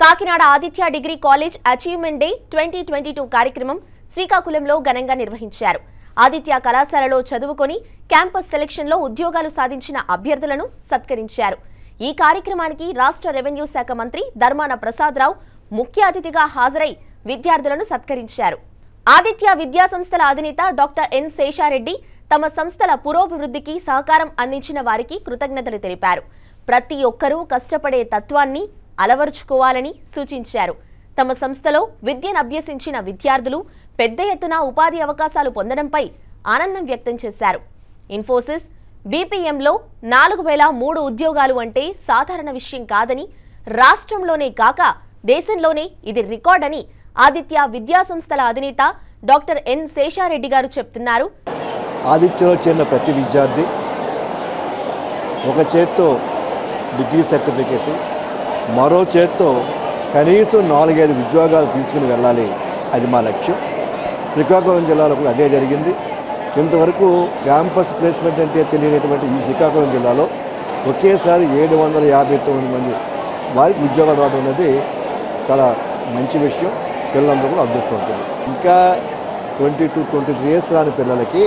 Kakinada Aditya degree college achievement day twenty twenty two కార్యక్రమం శ్రీకాకుళంలో ఘనంగా నిర్వహించారు ఆదిత్య కళాశాలలో చదువుకొని క్యాంపస్ సెలక్షన్లో ఉద్యోగాలు సాధించిన అభ్యర్థులను సత్కరించారు ఈ కార్యక్రమానికి రాష్ట్ర రెవెన్యూ శాఖ మంత్రి ధర్మాన ప్రసాదరావు ముఖ్య అతిథిగా హాజరై విద్యార్థులను సత్కరించారు ఆదిత్య విద్యా సంస్థల అధినేత డాక్టర్ ఎన్ శేషారెడ్డి తమ సంస్థల పురోభివృద్ధికి సహకారం అందించిన వారికి కృతజ్ఞతలు తెలిపారు ప్రతి ఒక్కరూ కష్టపడే తత్వాన్ని అలవరుచుకోవాలని సూచించారు తమ సంస్థలో విద్యను అభ్యసించిన విద్యార్థులు పెద్ద ఎత్తున ఉపాధి అవకాశాలు పొందడంపై ఆనందం వ్యక్తం చేశారు ఇన్ఫోసిస్ బీపీఎంలో నాలుగు వేల మూడు ఉద్యోగాలు అంటే సాధారణ విషయం కాదని రాష్ట్రంలోనే కాక దేశంలోనే ఇది రికార్డ్ అని ఆదిత్య విద్యా సంస్థల అధినేత డాక్టర్ ఎన్ శేషారెడ్డి గారు చెప్తున్నారు ఆదిత్యలో చేరిన ప్రతి విద్యార్థి ఒక చేత్తో డిగ్రీ సర్టిఫికేట్ మరో చేత్తో కనీసం నాలుగైదు ఉద్యోగాలు తీసుకుని వెళ్ళాలి అది మా లక్ష్యం శ్రీకాకుళం జిల్లాలో కూడా అదే జరిగింది ఇంతవరకు క్యాంపస్ ప్లేస్మెంట్ అంటే తెలియనటువంటి ఈ శ్రీకాకుళం జిల్లాలో ఒకేసారి ఏడు వందల యాభై తొమ్మిది మంది వారికి ఉద్యోగాలు రావడం అనేది చాలా మంచి విషయం పిల్లలందరూ కూడా అదృష్టం ఉంటుంది ఇంకా twenty two twenty three years రాని పిల్లలకి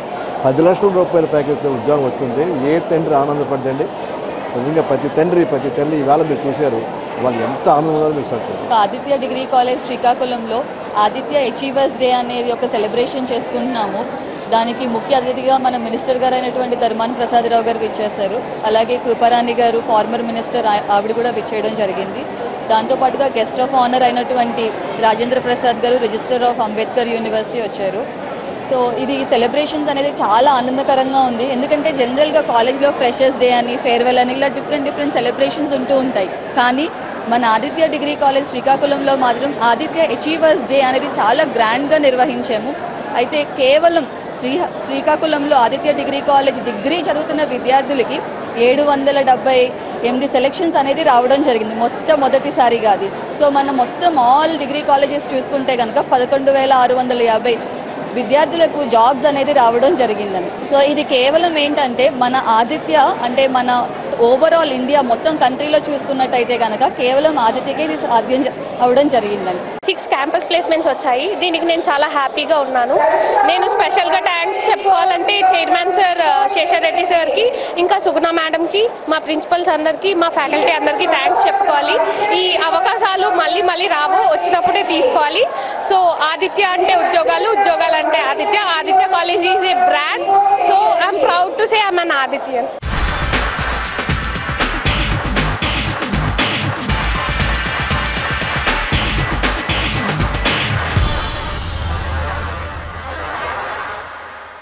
పది లక్షల రూపాయల ప్యాకేజ్తో ఉద్యోగం వస్తుంది ఏ తండ్రి ఆనందపడ్డండి నిజంగా ప్రతి తండ్రి ప్రతి తల్లి ఈవేళ మీరు చూశారు వాళ్ళు ఎంత ఆనందంగా మీకు సార్ ఆదిత్య డిగ్రీ కాలేజ్ శ్రీకాకుళంలో ఆదిత్య అచీవర్స్ డే అనేది ఒక సెలబ్రేషన్ చేసుకుంటున్నాము దానికి ముఖ్య అతిథిగా మన మినిస్టర్ గారు అయినటువంటి ధర్మాన్ ప్రసాదరావు గారు విచ్చేశారు అలాగే కృపారాణి గారు ఫార్మర్ మినిస్టర్ ఆ- ఆవిడ కూడా విచ్చేయడం జరిగింది దాంతోపాటుగా గెస్ట్ ఆఫ్ ఆనర్ అయినటువంటి Rajendra Prasad garu register of Ambedkar university వచ్చారు సో ఇది సెలబ్రేషన్స్ అనేది చాలా ఆనందకరంగా ఉంది ఎందుకంటే జనరల్గా కాలేజ్లో ఫ్రెషర్స్ డే అని ఫేర్వెల్ అని ఇలా డిఫరెంట్ డిఫరెంట్ సెలబ్రేషన్స్ ఉంటూ ఉంటాయి కానీ మన ఆదిత్య డిగ్రీ కాలేజ్ శ్రీకాకుళంలో మాత్రం ఆదిత్య అచీవర్స్ డే అనేది చాలా గ్రాండ్గా నిర్వహించాము అయితే కేవలం శ్రీ శ్రీకాకుళంలో ఆదిత్య డిగ్రీ కాలేజ్ డిగ్రీ చదువుతున్న విద్యార్థులకి ఏడు వందల డెబ్బై ఎనిమిది సెలెక్షన్స్ అనేది రావడం జరిగింది మొట్టమొదటిసారిగా అది సో మనం మొత్తం ఆల్ డిగ్రీ కాలేజెస్ చూసుకుంటే కనుక పదకొండు వేల ఆరు వందల యాభై విద్యార్థులకు జాబ్స్ అనేది రావడం జరిగిందని సో ఇది కేవలం ఏంటంటే మన ఆదిత్య అంటే మన ఓవరాల్ ఇండియా మొత్తం కంట్రీలో చూసుకున్నట్టయితే కనుక కేవలం ఆదిత్యకే ఇది సాధ్యం జ- అవడం జరిగిందని సిక్స్ క్యాంపస్ ప్లేస్మెంట్స్ వచ్చాయి దీనికి నేను చాలా హ్యాపీగా ఉన్నాను నేను స్పెషల్గా థ్యాంక్స్ చెప్పుకోవాలంటే చైర్మన్ సార్ శేషారెడ్డి సార్కి ఇంకా సుగుణ మేడంకి మా ప్రిన్సిపల్స్ అందరికీ మా ఫ్యాకల్టీ అందరికీ థ్యాంక్స్ చెప్పుకోవాలి ఈ అవకాశాలు మళ్ళీ మళ్ళీ రావు వచ్చినప్పుడే తీసుకోవాలి సో ఆదిత్య అంటే ఉద్యోగాలు ఉద్యోగాలు అంటే Aditya Aditya college is a brand so I'm proud to say I'm an ఆదిత్యన్